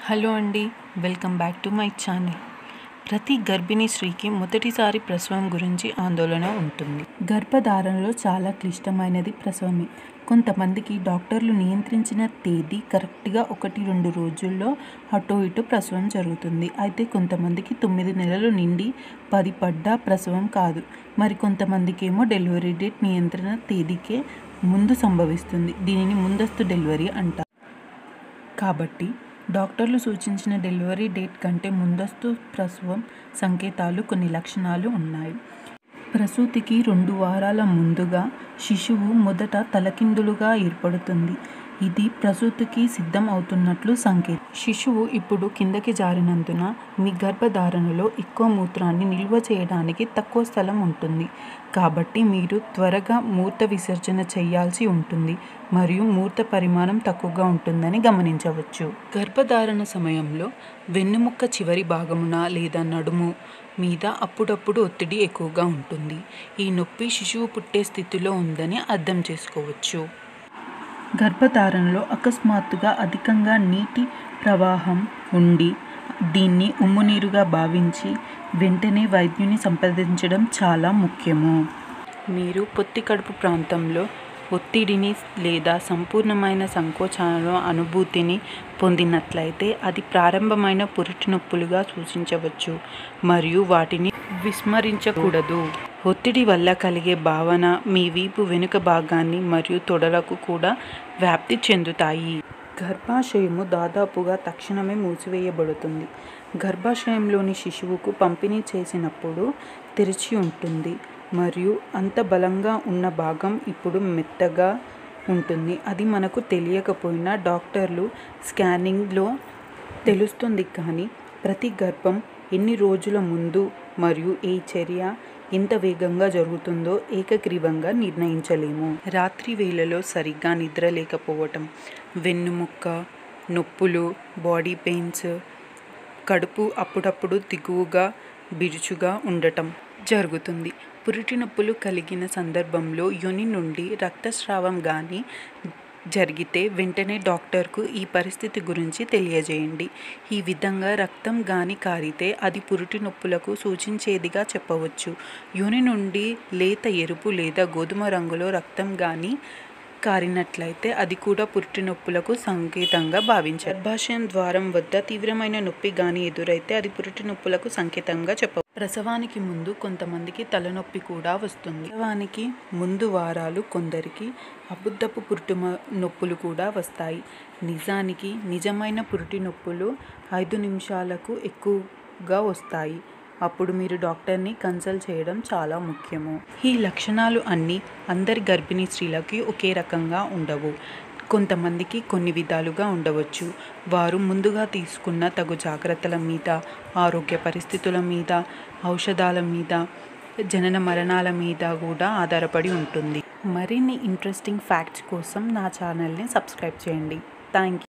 hello అండి welcome back to my channel ప్రతి గర్భిణీ స్త్రీకి మొదటిసారి ప్రసవం గురించి ఆందోళన ఉంటుంది గర్భధారణలో చాలా క్లిష్టమైనది ప్రసవమే కొంతమందికి డాక్టర్లు నియంత్రించిన తేదీ కరెక్ట్గా ఒకటి రెండు రోజుల్లో అటో ఇటు ప్రసవం జరుగుతుంది అయితే కొంతమందికి తొమ్మిది నెలలు నిండి పది పడ్డా ప్రసవం కాదు మరి కొంతమందికి ఏమో డెలివరీ డేట్ నియంత్రణ తేదీకే ముందు సంభవిస్తుంది దీనిని ముందస్తు డెలివరీ అంటారు కాబట్టి డాక్టర్లు సూచించిన డెలివరీ డేట్ కంటే ముందస్తు ప్రసవం సంకేతాలు కొన్ని లక్షణాలు ఉన్నాయి ప్రసూతికి రెండు వారాల ముందుగా శిశువు మొదట తలకిందులుగా ఏర్పడుతుంది ఇది ప్రసూతికి సిద్ధం అవుతున్నట్లు సంకేతం శిశువు ఇప్పుడు కిందకి జారినందున మీ గర్భధారణలో ఎక్కువ మూత్రాన్ని నిల్వ చేయడానికి తక్కువ స్థలం ఉంటుంది కాబట్టి మీరు త్వరగా మూత్ర విసర్జన చేయాల్సి ఉంటుంది మరియు మూత్ర పరిమాణం తక్కువగా ఉంటుందని గమనించవచ్చు గర్భధారణ సమయంలో వెన్నుముక్క చివరి భాగమున లేదా నడుము మీద అప్పుడప్పుడు ఒత్తిడి ఎక్కువగా ఉంటుంది ఈ నొప్పి శిశువు పుట్టే స్థితిలో ఉందని అర్థం చేసుకోవచ్చు గర్భధారణలో అకస్మాత్తుగా అధికంగా నీటి ప్రవాహం ఉండి దీన్ని ఉమ్మునీరుగా భావించి వెంటనే వైద్యుని సంప్రదించడం చాలా ముఖ్యము మీరు పొత్తి కడుపు ప్రాంతంలో ఒత్తిడిని లేదా సంపూర్ణమైన సంకోచాల అనుభూతిని పొందినట్లయితే అది ప్రారంభమైన పురిటి నొప్పులుగా సూచించవచ్చు మరియు వాటిని విస్మరించకూడదు ఒత్తిడి వల్ల కలిగే భావన మీ వీపు వెనుక భాగాన్ని మరియు తొడలకు కూడా వ్యాప్తి చెందుతాయి గర్భాశయము దాదాపుగా తక్షణమే మూసివేయబడుతుంది గర్భాశయంలోని శిశువుకు పంపిణీ చేసినప్పుడు తెరిచి ఉంటుంది మరియు అంత బలంగా ఉన్న భాగం ఇప్పుడు మెత్తగా ఉంటుంది అది మనకు తెలియకపోయినా డాక్టర్లు స్కానింగ్లో తెలుస్తుంది కానీ ప్రతి గర్భం ఎన్ని రోజుల ముందు మరియు ఏ చర్య ఎంత వేగంగా జరుగుతుందో ఏకగ్రీవంగా నిర్ణయించలేము రాత్రి వేళలో సరిగ్గా నిద్ర లేకపోవటం వెన్నుముక్క నొప్పులు బాడీ పెయిన్స్ కడుపు అప్పుడప్పుడు దిగువగా బిరుచుగా ఉండటం జరుగుతుంది పురిటి నొప్పులు కలిగిన సందర్భంలో యోని నుండి రక్తస్రావం కానీ జరిగితే వెంటనే డాక్టర్కు ఈ పరిస్థితి గురించి తెలియజేయండి ఈ విధంగా రక్తం గాని కారితే అది పురిటి నొప్పులకు సూచించేదిగా చెప్పవచ్చు యోని నుండి లేత ఎరుపు లేదా గోధుమ రంగులో రక్తం గాని కారినట్లయితే అది కూడా పురిటి నొప్పులకు సంకేతంగా భావించారు గర్భాశయం ద్వారం వద్ద తీవ్రమైన నొప్పి గాని ఎదురైతే అది పురిటి నొప్పులకు సంకేతంగా చెప్ప ప్రసవానికి ముందు కొంతమందికి తలనొప్పి కూడా వస్తుంది ప్రసవానికి ముందు వారాలు కొందరికి అబుద్ధపు పురిటి నొప్పులు కూడా వస్తాయి నిజానికి నిజమైన పురిటి నొప్పులు ఐదు నిమిషాలకు ఎక్కువగా వస్తాయి అప్పుడు మీరు డాక్టర్ని కన్సల్ట్ చేయడం చాలా ముఖ్యము ఈ లక్షణాలు అన్నీ అందరి గర్భిణీ స్త్రీలకి ఒకే రకంగా ఉండవు కొంతమందికి కొన్ని విధాలుగా ఉండవచ్చు వారు ముందుగా తీసుకున్న తగు జాగ్రత్తల మీద ఆరోగ్య పరిస్థితుల మీద ఔషధాల మీద జనన మరణాల మీద కూడా ఆధారపడి ఉంటుంది మరిన్ని ఇంట్రెస్టింగ్ ఫ్యాక్ట్స్ కోసం నా ఛానల్ని సబ్స్క్రైబ్ చేయండి థ్యాంక్ యూ